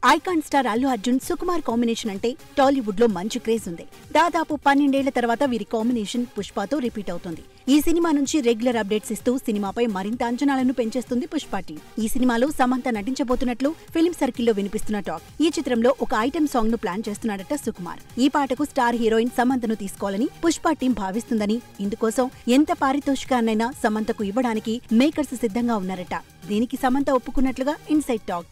icon star Allu Arjun Sukumar combination అంటే టాలీవుడ్ లో మంచి క్రేజ్ ఉంది దాదాపు పన్నెండేళ్ల తర్వాత వీరి కాంబినేషన్ పుష్పతో రిపీట్ అవుతుంది ఈ సినిమా నుంచి రెగ్యులర్ అప్డేట్స్ ఇస్తూ సినిమాపై మరింత అంచనాలను పెంచేస్తుంది పుష్ప టీం ఈ సినిమాలో సమంత నటించబోతున్నట్లు ఫిల్మ్ సర్కిల్లో వినిపిస్తున్న టాక్ ఈ చిత్రంలో ఒక ఐటెం సాంగ్ ను ప్లాన్ చేస్తున్నాడట సుకుమార్ ఈ పాటకు స్టార్ హీరోయిన్ సమంతను తీసుకోవాలని పుష్ప టీం భావిస్తుందని ఇందుకోసం ఎంత పారితోషికాన్నైనా సమంతకు ఇవ్వడానికి మేకర్స్ సిద్ధంగా ఉన్నారట దీనికి సమంత ఒప్పుకున్నట్లుగా ఇన్సైడ్ టాక్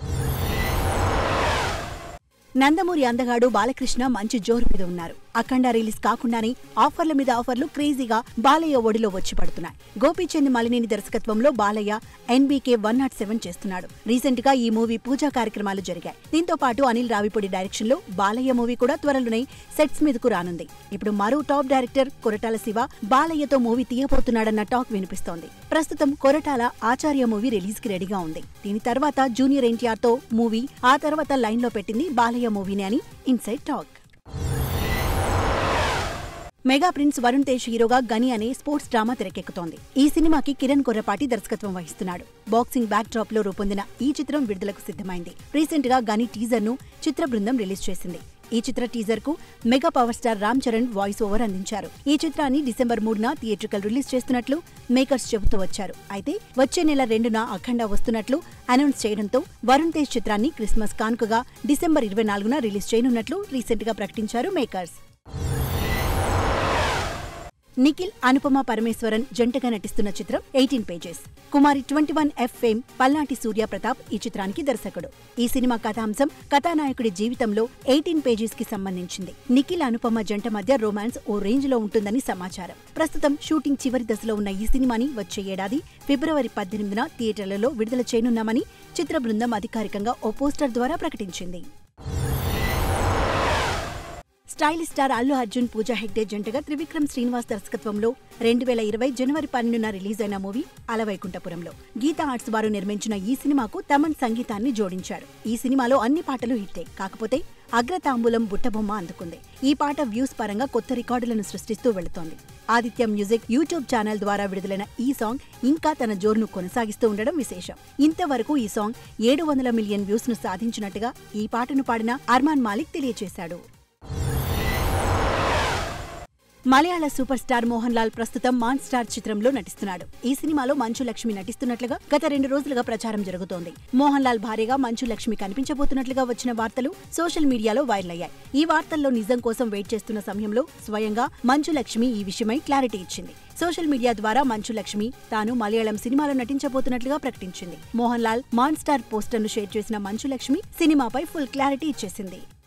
నందమూరి అందగాడు బాలకృష్ణ మంచి జోరు మీద ఉన్నారు అఖండ రిలీజ్ కాకుండానే ఆఫర్ల మీద ఆఫర్లు క్రేజీగా బాలయ్య ఒడిలో వచ్చి పడుతున్నాయి గోపీచంద్ మలినేని దర్శకత్వంలో Balayya NBK one nought seven చేస్తున్నాడు రీసెంట్ గా ఈ మూవీ పూజా కార్యక్రమాలు జరిగాయి దీంతో పాటు అనిల్ రావిపూడి డైరెక్షన్ లో బాలయ్య మూవీ కూడా త్వరలోనే సెట్స్ మీదకు రానుంది ఇప్పుడు మరో టాప్ డైరెక్టర్ కొరటాల శివ బాలయ్యతో మూవీ తీయబోతున్నాడన్న టాక్ వినిపిస్తోంది ప్రస్తుతం కొరటాల ఆచార్య మూవీ రిలీజ్ కి రెడీగా ఉంది దీని తర్వాత జూనియర్ ఎన్టీఆర్ తో మూవీ ఆ తర్వాత లైన్ లో పెట్టింది బాలయ్య మూవీని అని inside talk mega prince Varun Tej హీరోగా గని అనే స్పోర్ట్స్ డ్రామా తెరకెక్కుతోంది ఈ సినిమాకి కిరణ్ కొర్రపాటి దర్శకత్వం వహిస్తున్నాడు బాక్సింగ్ బ్యాక్ డ్రాప్ లో రూపొందిన ఈ చిత్రం విడుదలకు సిద్ధమైంది రీసెంట్ గా గని టీజర్ ను చిత్ర బృందం రిలీజ్ చేసింది ఈ చిత్ర టీజర్ కు mega power star Ram Charan voice over అందించారు ఈ చిత్రాన్ని డిసెంబర్ మూడున థియేట్రికల్ రిలీజ్ చేస్తున్నట్లు మేకర్స్ చెబుతూ వచ్చారు అయితే వచ్చే నెల రెండున అఖండ వస్తున్నట్లు అనౌన్స్ చేయడంతో వరుణ్ తేజ్ చిత్రాన్ని క్రిస్మస్ కానుకగా డిసెంబర్ ఇరవై నాలుగున రిలీజ్ చేయనున్నట్లు రీసెంట్ గా ప్రకటించారు మేకర్స్ నిఖిల్ అనుపమ పరమేశ్వరన్ జంటగా నటిస్తున్న చిత్రం eighteen pages Kumari twenty one F fame Palnati Surya Pratap ఈ చిత్రానికి దర్శకుడు ఈ సినిమా కథాంశం కథానాయకుడి జీవితంలో ఎయిటీన్ పేజెస్ కి సంబంధించింది నిఖిల్ అనుపమ జంట మధ్య రొమాన్స్ ఓ రేంజ్ లో ఉంటుందని సమాచారం ప్రస్తుతం షూటింగ్ చివరి దశలో ఉన్న ఈ సినిమాని వచ్చే ఏడాది ఫిబ్రవరి పద్దెనిమిదిన థియేటర్లలో విడుదల చేయనున్నామని చిత్ర బృందం అధికారికంగా ఓ పోస్టర్ ద్వారా ప్రకటించింది స్టైలిష్ స్టార్ అల్లు అర్జున్ పూజా హెగ్డే జంటగా త్రివిక్రమ్ శ్రీనివాస్ దర్శకత్వంలో రెండు వేల ఇరవై జనవరి పన్నెండున రిలీజ్ అయిన మూవీ అలవైకుంఠపురంలో గీతా ఆర్ట్స్ వారు నిర్మించిన ఈ సినిమాకు తమన్ సంగీతాన్ని జోడించారు ఈ సినిమాలో అన్ని పాటలు హిట్టే కాకపోతే అగ్రతాంబూలం బుట్టబొమ్మ అందుకుంది ఈ పాట వ్యూస్ పరంగా కొత్త రికార్డులను సృష్టిస్తూ వెళుతోంది ఆదిత్య మ్యూజిక్ యూట్యూబ్ ఛానల్ ద్వారా విడుదలైన ఈ సాంగ్ ఇంకా తన జోరును కొనసాగిస్తూ ఉండడం విశేషం ఇంతవరకు ఈ సాంగ్ ఏడు వందల మిలియన్ వ్యూస్ ను సాధించినట్టుగా ఈ పాటను పాడిన అర్మాన్ మాలిక్ తెలియజేశాడు మలయాళ సూపర్ స్టార్ మోహన్ లాల్ ప్రస్తుతం మాన్ స్టార్ చిత్రంలో నటిస్తున్నాడు ఈ సినిమాలో మంచు లక్ష్మి నటిస్తున్నట్లుగా గత రెండు రోజులుగా ప్రచారం జరుగుతోంది మోహన్ లాల్ భార్యగా మంచు లక్ష్మి కనిపించబోతున్నట్లుగా వచ్చిన వార్తలు సోషల్ మీడియాలో వైరల్ అయ్యాయి ఈ వార్తల్లో నిజం కోసం వెయిట్ చేస్తున్న సమయంలో స్వయంగా మంచు లక్ష్మి ఈ విషయమై క్లారిటీ ఇచ్చింది సోషల్ మీడియా ద్వారా మంచు లక్ష్మి తాను మలయాళం సినిమాలో నటించబోతున్నట్లుగా ప్రకటించింది Mohan Lal man star poster ను షేర్ చేసిన మంచు లక్ష్మి సినిమాపై ఫుల్ క్లారిటీ ఇచ్చేసింది